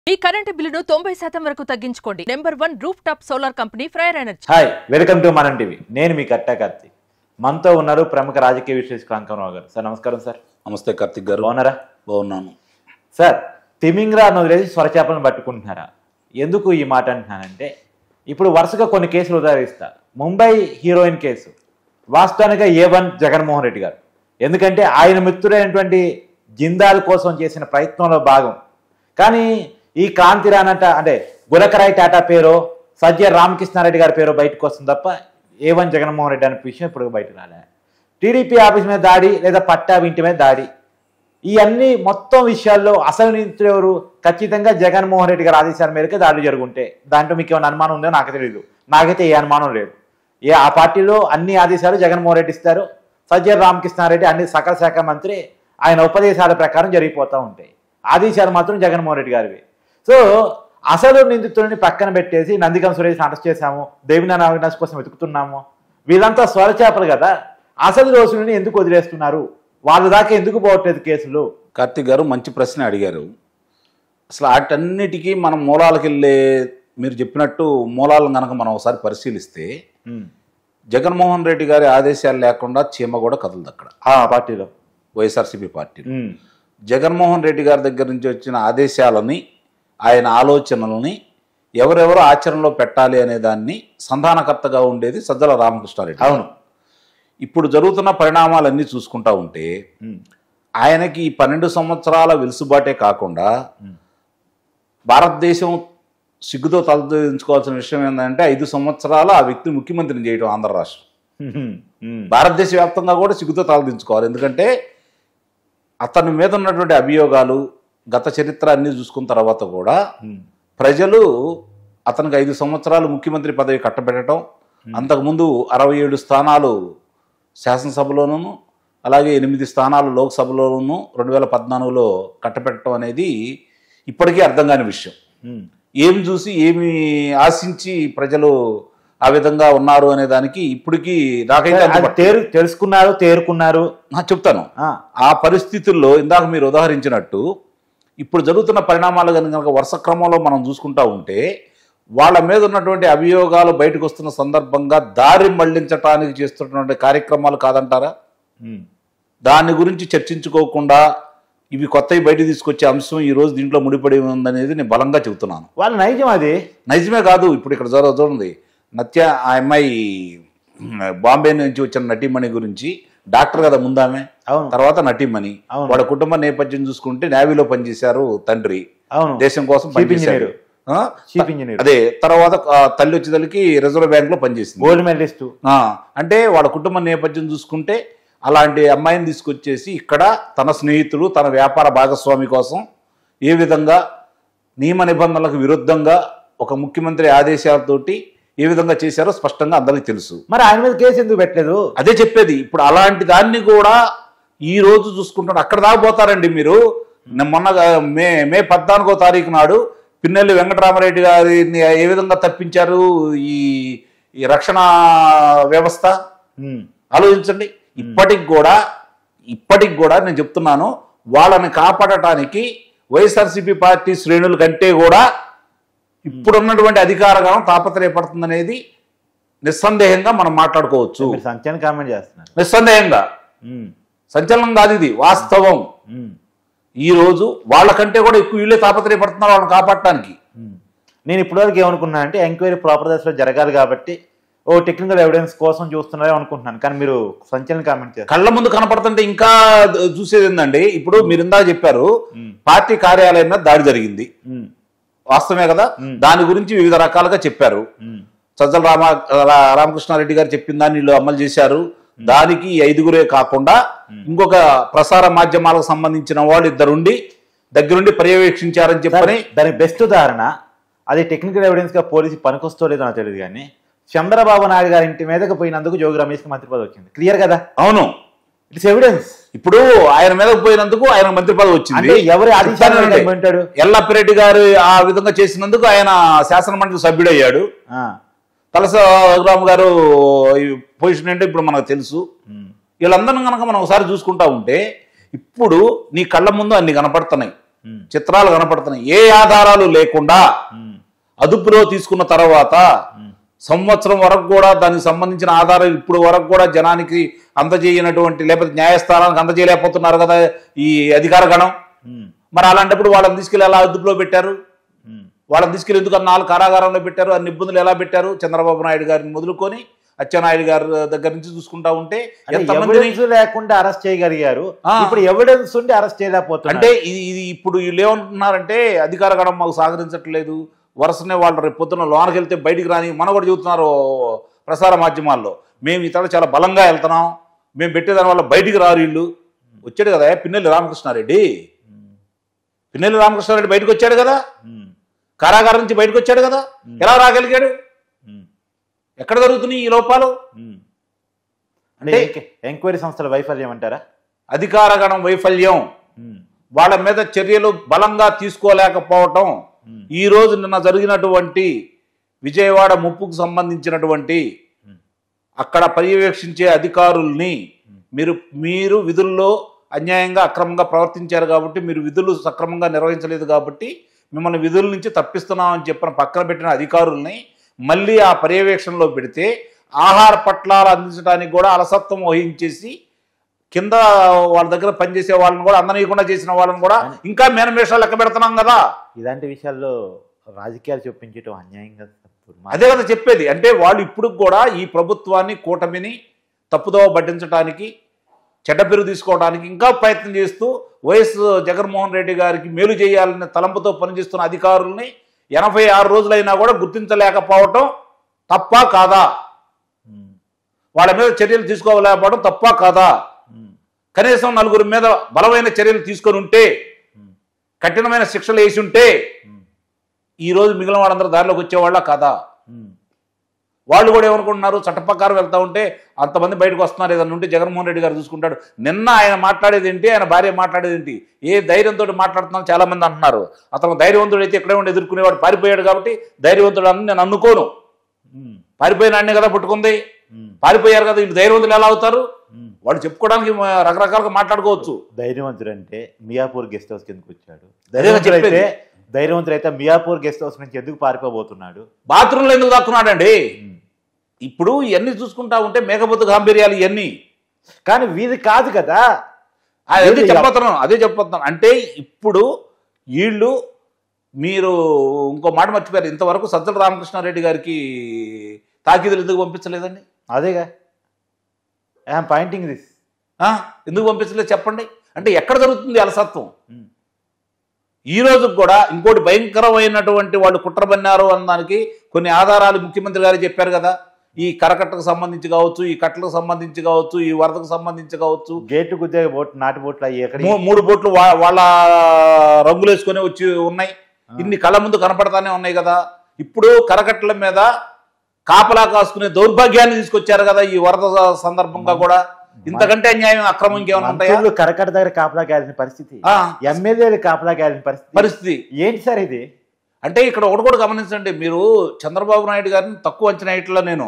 మీ current బిల్లును తొంభై శాతం వరకు తగ్గించుకోండి number one rooftop solar company Freyr energy hi welcome to Manam TV నేను మీ కట్టా కార్తి మనతో ఉన్నారు ప్రముఖ రాజకీయ విశ్లేషకులు అంకమరావు గారు సార్ నమస్కారం సార్ నమస్తే కార్తిక్ గారు బాగున్నారా బాగున్నాను సార్ తిమింగ్రాను వదిలేసి స్వరచేపలను పట్టుకుంటున్నారా ఎందుకు ఈ మాట అంటున్నానంటే ఇప్పుడు వరుసగా కొన్ని కేసులు ఉదాహరిస్తా ముంబై హీరోయిన్ కేసు వాస్తవానికి ఏ వన్ జగన్మోహన్ రెడ్డి గారు ఎందుకంటే ఆయన మిత్రుడైనటువంటి జిందాల్ కోసం చేసిన ప్రయత్నంలో భాగం కానీ ఈ క్రాంతి రానట అంటే గులకరాయ్ టాటా పేరో సజ్జ రామకృష్ణారెడ్డి గారి పేరు బయటకు వస్తుంది తప్ప ఏ వన్ జగన్మోహన్ రెడ్డి అనే విషయం ఇప్పుడు బయటకు రాలే టీడీపీ ఆఫీస్ మీద దాడి లేదా పట్టా ఇంటి మీద దాడి ఈ అన్ని మొత్తం విషయాల్లో అసలు నిందితుడు ఎవరు ఖచ్చితంగా జగన్మోహన్ రెడ్డి గారి ఆదేశాల మేరకు దాడులు జరుగుంటే దాంట్లో మీకు ఏమైనా అనుమానం ఉందో నాకు తెలియదు నాకైతే ఏ అనుమానం లేదు ఏ ఆ పార్టీలో అన్ని ఆదేశాలు జగన్మోహన్ రెడ్డి ఇస్తారు సజ్జల రామకృష్ణారెడ్డి అన్ని సకల శాఖ మంత్రి ఆయన ఉపదేశాల ప్రకారం జరిగిపోతూ ఉంటాయి ఆదేశాలు మాత్రం జగన్మోహన్ రెడ్డి గారివి సో అసలు నిందితుడిని పక్కన పెట్టేసి నందిగం సురేష్ అరెస్ట్ చేశాము దేవినారాయణ అవినాష్ కోసం వెతుకుతున్నాము వీళ్ళంతా స్వరచేపలు కదా అసలు దోషులని ఎందుకు వదిలేస్తున్నారు వాళ్ళ దాకా ఎందుకు పోవట్లేదు కేసులు కార్తిక్ గారు మంచి ప్రశ్న అడిగారు అసలు వాటన్నిటికీ మనం మూలాలకు వెళ్ళే మీరు చెప్పినట్టు మూలాలను కనుక మనం ఒకసారి పరిశీలిస్తే జగన్మోహన్ రెడ్డి గారి ఆదేశాలు లేకుండా చీమ కూడా కదలదు అక్కడ ఆ పార్టీలో వైఎస్ఆర్సీపీ పార్టీ ఉమ్, జగన్మోహన్ రెడ్డి గారి దగ్గర నుంచి వచ్చిన ఆదేశాలని ఆయన ఆలోచనలని ఎవరెవరు ఆచరణలో పెట్టాలి అనే దాన్ని సంధానకర్తగా ఉండేది సజ్జల రామకృష్ణారెడ్డి అవును ఇప్పుడు జరుగుతున్న పరిణామాలన్నీ చూసుకుంటా ఉంటే ఉమ్, ఆయనకి ఈ పన్నెండు సంవత్సరాల వెలుసుబాటే కాకుండా భారతదేశం సిగ్గుతో తలదించుకోవాల్సిన విషయం ఏంటంటే ఐదు సంవత్సరాలు ఆ వ్యక్తిని ముఖ్యమంత్రిని చేయడం ఆంధ్ర రాష్ట్రం ఉమ్, ఉమ్, భారతదేశ వ్యాప్తంగా కూడా సిగ్గుతో తలదించుకోవాలి ఎందుకంటే అతని మీద ఉన్నటువంటి అభియోగాలు గత చరిత్ర అన్ని చూసుకున్న తర్వాత కూడా ఉమ్, ప్రజలు అతనికి ఐదు సంవత్సరాలు ముఖ్యమంత్రి పదవి కట్టబెట్టడం అంతకుముందు అరవై ఏడు స్థానాలు శాసనసభలోనూ అలాగే ఎనిమిది స్థానాలు లోక్సభలోనూ రెండు వేల పద్నాలుగులో కట్టబెట్టడం అనేది ఇప్పటికీ అర్థం కాని విషయం ఉమ్. ఏం చూసి ఏమి ఆశించి ప్రజలు ఆ విధంగా ఉన్నారు అనే దానికి ఇప్పటికీ నాకైతే అది అంత తేరు తెలుసుకున్నారు తేరుకున్నారు ఆ, చెప్తాను ఆ, ఆ పరిస్థితుల్లో ఇందాక మీరు ఉదాహరించినట్టు ఇప్పుడు జరుగుతున్న పరిణామాలు కనుక వరుస క్రమంలో మనం చూసుకుంటా ఉంటే వాళ్ళ మీద ఉన్నటువంటి అభియోగాలు బయటకు వస్తున్న సందర్భంగా దారి మళ్లించటానికి చేస్తున్నటువంటి కార్యక్రమాలు కాదంటారా ఉమ్, దాని గురించి చర్చించుకోకుండా ఇవి కొత్తవి బయట తీసుకొచ్చే అంశం ఈ రోజు దీంట్లో ముడిపడి ఉందనేది నేను బలంగా చెబుతున్నాను వాళ్ళ నైజం అది నిజమే కాదు ఇప్పుడు ఇక్కడ జర చూడండి నత్య ఆ అమ్మాయి ఉమ్, బాంబే నుంచి వచ్చిన నటీమణి గురించి డాక్టర్ కదా ముందామె అవును తర్వాత నటీమణి అవును. వాళ్ళ కుటుంబ నేపథ్యం చూసుకుంటే నేవీలో పనిచేశారు తండ్రి అవును దేశం కోసం చీఫ్ పనిచేశారు ఇంజనీర్ ఆ? చీఫ్ ఇంజనీర్ అదే తర్వాత ఆ, తల్లి వచ్చేదలికి రిజర్వ్ బ్యాంక్ లో పనిచేసింది గోల్డ్ మెడలిస్ట్ ఆ, అంటే వాళ్ళ కుటుంబ నేపథ్యం చూసుకుంటే అలాంటి అమ్మాయిని తీసుకొచ్చేసి ఇక్కడ తన స్నేహితులు తన వ్యాపార భాగస్వామి కోసం ఏ విధంగా నియమ నిబంధనలకు విరుద్ధంగా ఒక ముఖ్యమంత్రి ఆదేశాలతోటి ఏ విధంగా చేశారో స్పష్టంగా అందరికీ తెలుసు మరి ఆయన మీద కేసు ఎందుకు పెట్టలేదు అదే చెప్పేది ఇప్పుడు అలాంటి దాన్ని కూడా ఈ రోజు చూసుకుంటాడు అక్కడ దాకా పోతారండి మీరు నిన్న మొన్న మే మే పద్నాలుగో తారీఖు నాడు పిన్నెల్లి వెంకటరామరెడ్డి గారిని ఏ విధంగా తప్పించారు ఈ ఈ రక్షణ వ్యవస్థ ఉమ్, ఆలోచించండి ఇప్పటికి కూడా ఇప్పటికి కూడా నేను చెప్తున్నాను వాళ్ళని కాపాడటానికి వైఎస్ఆర్సీపీ పార్టీ శ్రేణుల కంటే కూడా ఇప్పుడున్నటువంటి అధికారగానం తాపత్రయపడుతుందనేది నిస్సందేహంగా మనం మాట్లాడుకోవచ్చు మీరు సంచలన కామెంట్ చేస్తున్నారు నిస్సందేహంగా ఉమ్, సంచలనం కాదు ఇది వాస్తవం ఉమ్, ఈ రోజు వాళ్ళకంటే కూడా ఎక్కువ వీళ్ళే తాపత్రయపడుతున్నారు వాళ్ళని కాపాడటానికి ఉమ్. నేను ఇప్పటివరకు ఏమనుకున్నా అంటే ఎంక్వైరీ ప్రాపర్ దశలో జరగాలి కాబట్టి ఓ టెక్నికల్ ఎవిడెన్స్ కోసం చూస్తున్నారో అనుకుంటున్నాను కానీ మీరు సంచలన కామెంట్ చేస్తారు కళ్ళ ముందు కనపడుతుంటే ఇంకా చూసేది ఏందండి ఇప్పుడు మీరు ఇందాక చెప్పారు ఉమ్, పార్టీ కార్యాలయం మీద దాడి జరిగింది ఉమ్, వాస్తవమే కదా మ్మ్. దాని గురించి వివిధ రకాలుగా చెప్పారు ఉమ్, సజ్జల రామ రా- రామకృష్ణారెడ్డి గారు చెప్పిన దాన్ని వీళ్ళు అమలు చేశారు దానికి ఈ ఐదుగురే కాకుండా ఇంకొక ప్రసార మాధ్యమాలకు సంబంధించిన వాళ్ళు ఇద్దరుండి దగ్గరుండి పర్యవేక్షించారని చెప్పని దానికి బెస్ట్ ఉదాహరణ అది టెక్నికల్ ఎవిడెన్స్ గా పోలీసు పనికొస్తో లేదో నాకు తెలియదు కానీ చంద్రబాబు నాయుడు గారి ఇంటి మీదకి పోయినందుకు జోగి రమేష్ కి మంత్రి పదవి వచ్చింది క్లియర్ కదా అవును ఇట్స్ ఎవిడెన్స్ ఇప్పుడు ఆయన మీదకు పోయినందుకు ఆయన మంత్రి పదవి వచ్చింది అంటే ఎవరి ఆదేశాలు చెప్తానండి. మేరకు వింటాడు ఎల్లప్పిరెడ్డి గారు ఆ విధంగా చేసినందుకు ఆయన శాసనమండలి సభ్యుడయ్యాడు ఆ, తలస రఘురామ్ గారు ఈ పొజిషన్ ఏంటో ఇప్పుడు మనకు తెలుసు ఉమ్, వీళ్ళందరిని కనుక మనం ఒకసారి చూసుకుంటా ఉంటే ఇప్పుడు నీ కళ్ళ ముందు అన్ని కనపడుతున్నాయి ఉమ్, చిత్రాలు కనపడుతున్నాయి ఏ ఆధారాలు లేకుండా ఉమ్, అదుపులో తీసుకున్న తర్వాత ఉమ్, సంవత్సరం వరకు కూడా దానికి సంబంధించిన ఆధారం ఇప్పుడు వరకు కూడా జనానికి అందజేయనటువంటి లేకపోతే న్యాయస్థానానికి అందజేయలేకపోతున్నారు కదా ఈ అధికార గణం ఉమ్, మరి అలాంటప్పుడు వాళ్ళని తీసుకెళ్ళి ఎలా అదుపులో పెట్టారు ఉమ్. వాళ్ళని తీసుకెళ్ళి ఎందుకు నాలుగు కారాగారంలో పెట్టారు అన్ని ఇబ్బందులు ఎలా పెట్టారు చంద్రబాబు నాయుడు గారిని మొదలుకొని అచ్చెన్నాయుడు గారి దగ్గర నుంచి చూసుకుంటా ఉంటే అంటే ఎంతమందిని ఎవిడెన్స్ లేకుండా అరెస్ట్ చేయగలిగారు ఆ. ఇప్పుడు ఎవిడెన్స్ ఉండి అరెస్ట్ చేయలేకపోతున్నారు అంటే ఇది ఇది ఇప్పుడు వీళ్ళు ఏమంటున్నారంటే అధికార గణం మాకు సహకరించట్లేదు వరుసనే వాళ్ళు రేపు పొద్దున్న లోనకి వెళ్తే బయటికి రాని మన కూడా చెబుతున్నారు ప్రసార మాధ్యమాల్లో మేము ఇతర చాలా బలంగా వెళ్తున్నాం మేము పెట్టేదాని వల్ల బయటికి రారు వీళ్ళు వచ్చాడు కదా పిన్నెల్లి రామకృష్ణారెడ్డి ఉమ్, పిన్నెల్లి రామకృష్ణారెడ్డి బయటకు వచ్చాడు కదా ఉమ్, కారాగారం నుంచి బయటకు వచ్చాడు కదా ఎలా రాగలిగాడు ఉమ్, ఎక్కడ జరుగుతున్నాయి ఈ లోపాలు ఉమ్. అంటే ఎంక్వై- ఎంక్వైరీ సంస్థల వైఫల్యం అంటారా అధికార గణం వైఫల్యం ఉమ్, వాళ్ళ మీద చర్యలు బలంగా తీసుకోలేకపోవటం ఉమ్, ఈ రోజు నిన్న జరిగినటువంటి విజయవాడ ముప్పుకు సంబంధించినటువంటి ఉమ్, అక్కడ పర్యవేక్షించే అధికారుల్ని మీరు మీరు విధుల్లో అన్యాయంగా అక్రమంగా ప్రవర్తించారు కాబట్టి మీరు విధులు సక్రమంగా నిర్వహించలేదు కాబట్టి మిమ్మల్ని విధుల నుంచి తప్పిస్తున్నామని చెప్పిన పక్కన పెట్టిన అధికారుల్ని మళ్ళీ ఆ పర్యవేక్షణలో పెడితే ఆహార పట్లాలు అందించడానికి కూడా అలసత్వం వహించేసి కింద వాళ్ళ దగ్గర పనిచేసే వాళ్ళని కూడా అందనీయకుండా చేసిన వాళ్ళని కూడా ఇంకా మేనమేషాలు లెక్క పెడుతున్నాం కదా ఇలాంటి విషయాల్లో రాజకీయాలు చూపించడం అన్యాయంగా దుర్మార్గం. అదే కదా చెప్పేది అంటే వాళ్ళు ఇప్పుడు కూడా ఈ ప్రభుత్వాన్ని కూటమిని తప్పుదోవ పట్టించడానికి చెడ్డ పేరు తీసుకోవడానికి ఇంకా ప్రయత్నం చేస్తూ వైఎస్ జగన్మోహన్ రెడ్డి గారికి మేలు చేయాలనే తలంపుతో పనిచేస్తున్న అధికారుల్ని ఎనభై ఆరు రోజులైనా కూడా గుర్తించలేకపోవటం తప్ప కాదా ఉమ్, వాళ్ళ మీద చర్యలు తీసుకోలేకపోవడం తప్ప కాదా ఉమ్, కనీసం నలుగురి మీద బలమైన చర్యలు తీసుకొని ఉంటే ఉమ్, కఠినమైన శిక్షలు వేసి ఉంటే ఉమ్, ఈ రోజు మిగిలిన వాళ్ళందరూ దారిలోకి వచ్చేవాళ్ళ కాదా ఉమ్, వాళ్ళు కూడా ఏమనుకుంటున్నారు చట్టప్రకారం వెళ్తా ఉంటే అంతమంది బయటకు వస్తున్నారు ఏదన్నా ఉంటే జగన్మోహన్ రెడ్డి గారు చూసుకుంటాడు నిన్న ఆయన మాట్లాడేది ఏంటి ఆయన భార్య మాట్లాడేది ఏంటి ఏ ధైర్యంతో మాట్లాడుతున్నాం చాలా మంది అంటున్నారు అతను ధైర్యవంతుడు అయితే ఎక్కడే ఉండి ఎదుర్కొనేవాడు పారిపోయాడు కాబట్టి ధైర్యవంతుడు అని నేను అనుకోను ఉమ్, పారిపోయిన అన్నే కదా పట్టుకుంది ఉమ్, పారిపోయారు కదా వీళ్ళు ధైర్యవంతులు ఎలా అవుతారు ఉమ్. వాడు చెప్పుకోవడానికి మ- రకరకాలుగా మాట్లాడుకోవచ్చు ధైర్యవంతుడు అంటే మియాపూర్ గెస్ట్ హౌస్ కిందకు వచ్చాడు అదే ధైర్యవంతుడు అయితే చెప్పేది. ధైర్యవంతుడు అయితే మియాపూర్ గెస్ట్ హౌస్ నుంచి ఎందుకు పారిపోబోతున్నాడు బాత్రూంలో ఎందుకు దాక్కున్నాడండి ఉమ్. ఇప్పుడు ఇవన్నీ చూసుకుంటా ఉంటే మేఘబొత్తు గాంభీర్యాలు ఇవన్నీ కానీ వీధి కాదు కదా అదే వీళ్ళు చెప్పతున్నాను అదే చెప్పతున్నాను అంటే ఇప్పుడు వీళ్ళు మీరు ఇంకో మాట మర్చిపోయారు ఇంతవరకు సజ్జల రామకృష్ణారెడ్డి గారికి తాకీదులు ఎందుకు పంపించలేదండి అదేగా ఐఎమ్ పాయింటింగ్ దిస్ ఆ? ఎందుకు పంపించలేదు చెప్పండి అంటే ఎక్కడ జరుగుతుంది అలసత్వం ఈ రోజు కూడా ఇంకోటి భయంకరమైనటువంటి వాళ్ళు కుట్రబన్నారు అన్నదానికి కొన్ని ఆధారాలు ముఖ్యమంత్రి గారు చెప్పారు కదా ఈ కరకట్టకు సంబంధించి కావచ్చు ఈ కట్టలకు సంబంధించి కావచ్చు ఈ వరదకు సంబంధించి కావచ్చు గేట్లు గుద్దే బోట్ నాటు బోట్లు అవి ఎక్కడ మూ- మూడు బోట్లు వా- వాళ్ళ రంగులు వేసుకొని వచ్చి ఉన్నాయి ఇన్ని కళ్ళ ముందు కనపడతానే ఉన్నాయి కదా ఇప్పుడు కరకట్టల మీద కాపలా కాసుకునే దౌర్భాగ్యాన్ని తీసుకొచ్చారు కదా ఈ వరద సందర్భంగా కూడా ఇంతకంటే అన్యాయం అక్రమం ఇంకేమైనా ఉంటాయా మంత్రులు కరకట దగ్గర కాపలా కాయాల్సిన పరిస్థితి ఆ, ఎమ్మెల్యేలు కాపలా కాయాల్సిన పరిస్థితి పరిస్థితి ఏంటి సార్ ఇది అంటే ఇక్కడ ఒకటి కూడా గమనించండి మీరు చంద్రబాబు నాయుడు గారిని తక్కువ అంచనా వేయట్లా నేను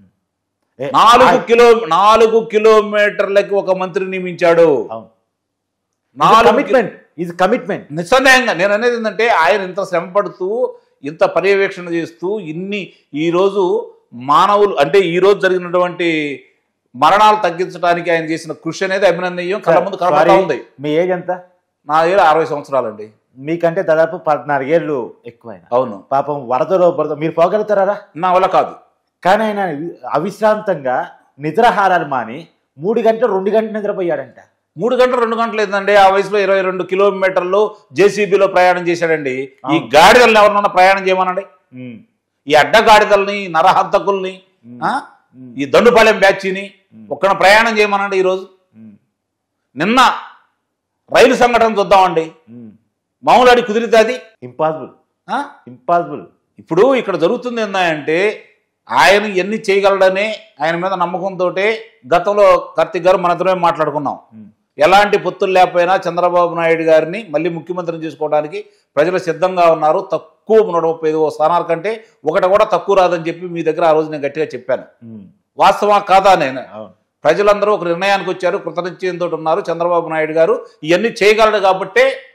ఏ, నాలుగు ఆ- కిలో నాలుగు కిలోమీటర్లకి ఒక మంత్రి నియమించాడు అవును నాలుగు కమిట్మెంట్ ఇది కమిట్మెంట్ నిస్సందేహంగా నేను అనేది ఏంటంటే ఆయన ఇంత శ్రమ పడుతూ ఇంత పర్యవేక్షణ చేస్తూ ఇన్ని ఈరోజు మానవులు అంటే ఈ రోజు జరిగినటువంటి మరణాలు తగ్గించడానికి ఆయన చేసిన కృషి అనేది అభినందనీయం కళ్ళ ముందు కనబడతా ఉంది మీ ఏజ్ ఎంత నా ఏళ్ళు అరవై సంవత్సరాలండి మీకంటే దాదాపు పద్నాలుగేళ్ళు ఎక్కువైన అవును పాపం వరదలో బురద మీరు పోగలుగుతారా నా వల్ల కాదు కానీ ఆయన అవిశ్రాంతంగా నిద్రాహారాలు మాని మూడు గంటలు రెండు గంటలు నిద్రపోయాడంట మూడు గంటలు రెండు గంటలు ఏంటండి ఆ వయసులో ఇరవై రెండు కిలోమీటర్లు జేసీబీలో ప్రయాణం చేశాడండి ఈ అవును. గాడిదల్ని ఎవరినన్నా ప్రయాణం చేయమనండి ఉమ్, ఈ అడ్డగాడిదల్ని నరహంతకుల్ని ఉమ్, ఆ? ఉమ్, ఈ దండుపాలెం బ్యాచ్ని ఒక్కడ ప్రయాణం చేయమనండి ఈరోజు ఉమ్, నిన్న రైలు సంఘటన చూద్దామండి ఉమ్. మామూలు అడి కుదిరితే అది ఇంపాసిబుల్ ఆ? ఇంపాసిబుల్ ఇప్పుడు ఇక్కడ జరుగుతుంది ఏంటంటే ఆయన ఎన్ని చేయగలడని ఆయన మీద నమ్మకంతో గతంలో కార్తీక్ గారు మనతోనే మాట్లాడుకున్నాం ఉమ్, ఎలాంటి పొత్తులు లేకపోయినా చంద్రబాబు నాయుడు గారిని మళ్ళీ ముఖ్యమంత్రిని చేసుకోవడానికి ప్రజలు సిద్ధంగా ఉన్నారు తక్కువ నూట ముప్పై ఐదు స్థానాల కంటే ఒకటి కూడా తక్కువ రాదని చెప్పి మీ దగ్గర ఆ రోజు నేను గట్టిగా చెప్పాను ఉమ్, వాస్తవా కాదా నేను అవును ప్రజలందరూ ఒక నిర్ణయానికి వచ్చారు కృతనిశ్చయంతో ఉన్నారు చంద్రబాబు నాయుడు గారు ఇవన్నీ చేయగలడు కాబట్టే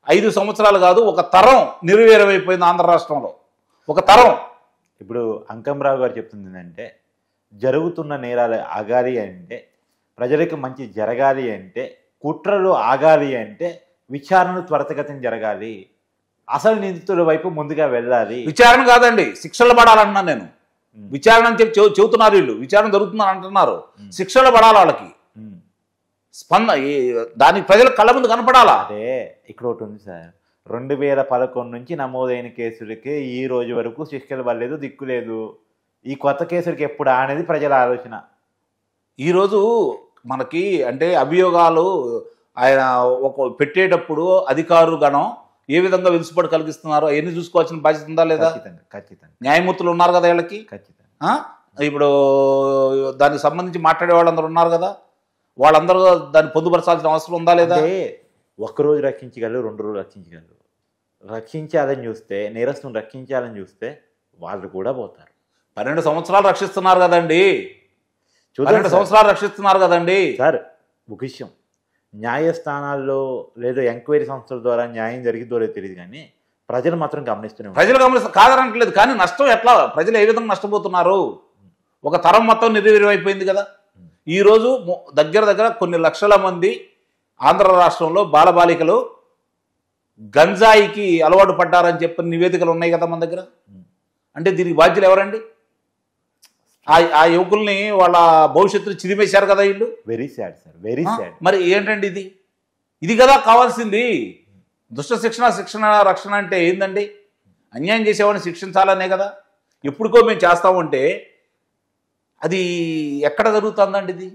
ఐదు సంవత్సరాలు కాదు ఒక తరం నిర్వీర్యమైపోయింది ఆంధ్ర రాష్ట్రంలో ఒక తరం ఇప్పుడు అంకంరావు గారు చెప్తుంది ఏంటంటే జరుగుతున్న నేరాలు ఆగాలి అంటే ప్రజలకు మంచి జరగాలి అంటే కుట్రలు ఆగాలి అంటే విచారణ త్వరితగతిన జరగాలి అసలు నిందితుల వైపు ముందుగా వెళ్ళాలి విచారణ కాదండి శిక్షలు పడాలన్నాను నేను ఉమ్, విచారణ అని చెప్పి చెబు- చెబుతున్నారు వీళ్ళు విచారణ జరుగుతుందని అంటున్నారు ఉమ్, శిక్షలు పడాలి వాళ్ళకి ఉమ్. స్పంద ఈ- దానికి ప్రజల కళ్ళ ముందు కనపడాలా అదే ఇక్కడ ఒకటి ఉంది సార్ రెండు వేల పదకొండు నుంచి నమోదైన కేసులకి ఈ రోజు వరకు శిక్షలు పడలేదు దిక్కు లేదు ఈ కొత్త కేసులకి ఎప్పుడు అనేది ప్రజల ఆలోచన ఈరోజు మనకి అంటే అభియోగాలు ఆయన ఒక పెట్టేటప్పుడు అధికారు గణం ఏ విధంగా వెలుసుబాటు కలిగిస్తున్నారో అవన్నీ చూసుకోవాల్సిన బాధ్యత ఉందా లేదా ఖచ్చితంగా ఖచ్చితంగా న్యాయమూర్తులు ఉన్నారు కదా వీళ్ళకి ఖచ్చితంగా ఆ? ఇప్పుడు దానికి సంబంధించి మాట్లాడే వాళ్ళందరూ ఉన్నారు కదా వాళ్ళందరూ దాన్ని పొందుపరచాల్సిన అవసరం ఉందా లేదా అంటే ఒక్కరోజు రక్షించగలరు రెండు రోజులు రక్షించగలరు రక్షించాలని చూస్తే నేరస్తుని రక్షించాలని చూస్తే వాళ్ళు కూడా పోతారు పన్నెండు సంవత్సరాలు రక్షిస్తున్నారు కదండి చూడండి పన్నెండు సార్. సంవత్సరాలు రక్షిస్తున్నారు కదండి సార్ ఒక విషయం న్యాయస్థానాల్లో లేదా ఎంక్వైరీ సంస్థల ద్వారా న్యాయం జరిగిందో లేదో తెలియదు కానీ ప్రజలు మాత్రం గమనిస్తూనే ఉంటారు. ప్రజలు గమనిస్తారు కాదనట్లేదు కానీ నష్టం ఎట్లా ప్రజలు ఏ విధంగా నష్టపోతున్నారు ఒక తరం మొత్తం నిర్వీర్యమైపోయింది కదా ఈరోజు మొ- దగ్గర దగ్గర కొన్ని లక్షల మంది ఆంధ్ర రాష్ట్రంలో బాలబాలికలు గంజాయికి అలవాటు పడ్డారని చెప్పిన నివేదికలు ఉన్నాయి కదా మన దగ్గర అంటే దీనికి బాధ్యులు ఎవరండి ఆ ఆ యువకుల్ని వాళ్ళ భవిష్యత్తును చిదిమేశారు కదా వీళ్ళు very sad sir very ah? Sad మరి ఏంటండి ఇది ఇది కదా కావాల్సింది దుష్ట శిక్షణ శిక్షణ రక్షణ అంటే ఏందండి అన్యాయం చేసేవాడిని శిక్షించాలనే కదా ఎప్పుడుకో మేము చేస్తామంటే అది ఎక్కడ జరుగుతుందండి ఇది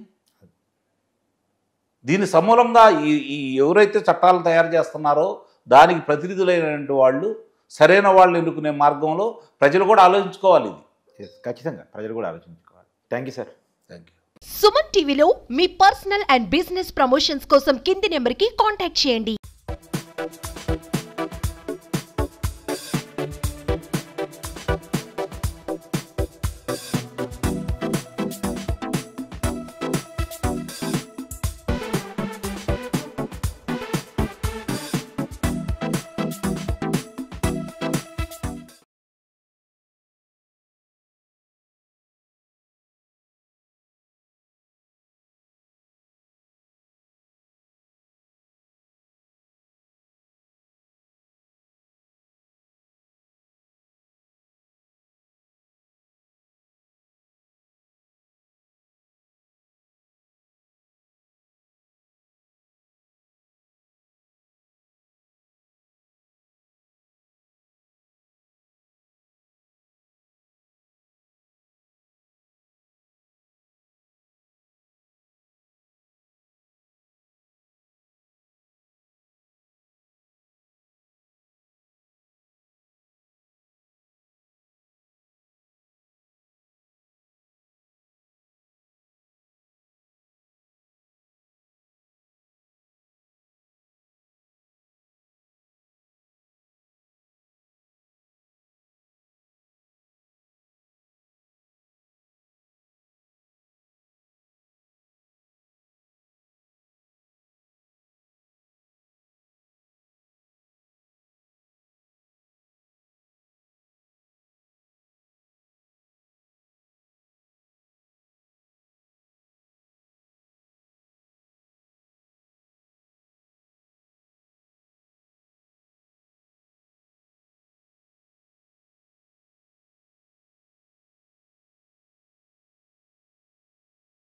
దీని సమూలంగా ఈ ఈ ఎవరైతే చట్టాలు తయారు చేస్తున్నారో దానికి ప్రతినిధులైనటువంటి వాళ్ళు సరైన వాళ్ళు ఎన్నుకునే మార్గంలో ప్రజలు కూడా ఆలోచించుకోవాలి ఇది Yes, ఖచ్చితంగా ప్రజలు కూడా ఆలోచించుకోవాలి thank you sir thank you Suman టీవీలో మీ పర్సనల్ అండ్ బిజినెస్ ప్రమోషన్స్ కోసం కింది నెంబర్కి కాంటాక్ట్ చేయండి